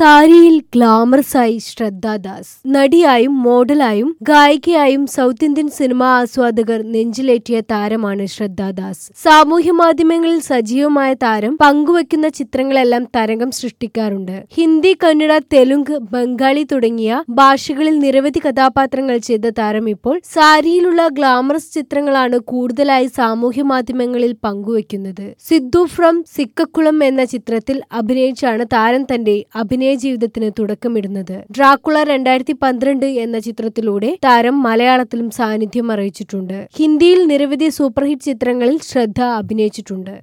സാരിയിൽ ഗ്ലാമറസായി ശ്രദ്ധാദാസ് നടിയായും മോഡലായും ഗായികയായും സൗത്ത് ഇന്ത്യൻ സിനിമാ ആസ്വാദകർ നെഞ്ചിലേറ്റിയ താരമാണ് ശ്രദ്ധാദാസ് സാമൂഹ്യ മാധ്യമങ്ങളിൽ സജീവമായ താരം പങ്കുവെക്കുന്ന ചിത്രങ്ങളെല്ലാം തരംഗം സൃഷ്ടിക്കാറുണ്ട് ഹിന്ദി കന്നഡ തെലുങ്ക് ബംഗാളി തുടങ്ങിയ ഭാഷകളിൽ നിരവധി കഥാപാത്രങ്ങൾ ചെയ്ത താരം ഇപ്പോൾ സാരിയിലുള്ള ഗ്ലാമറസ് ചിത്രങ്ങളാണ് കൂടുതലായി സാമൂഹ്യ മാധ്യമങ്ങളിൽ പങ്കുവെക്കുന്നത് സിദ്ധു ഫ്രം സിക്കക്കുളം എന്ന ചിത്രത്തിൽ അഭിനയിച്ചാണ് താരം തന്റെ അഭിനയ ജീവിതത്തിന് തുടക്കമിടുന്നത് ഡ്രാക്കുള രണ്ടായിരത്തി പന്ത്രണ്ട് എന്ന ചിത്രത്തിലൂടെ താരം മലയാളത്തിലും സാന്നിധ്യം അറിയിച്ചിട്ടുണ്ട് ഹിന്ദിയിൽ നിരവധി സൂപ്പർഹിറ്റ് ചിത്രങ്ങളിൽ ശ്രദ്ധ അഭിനയിച്ചിട്ടുണ്ട്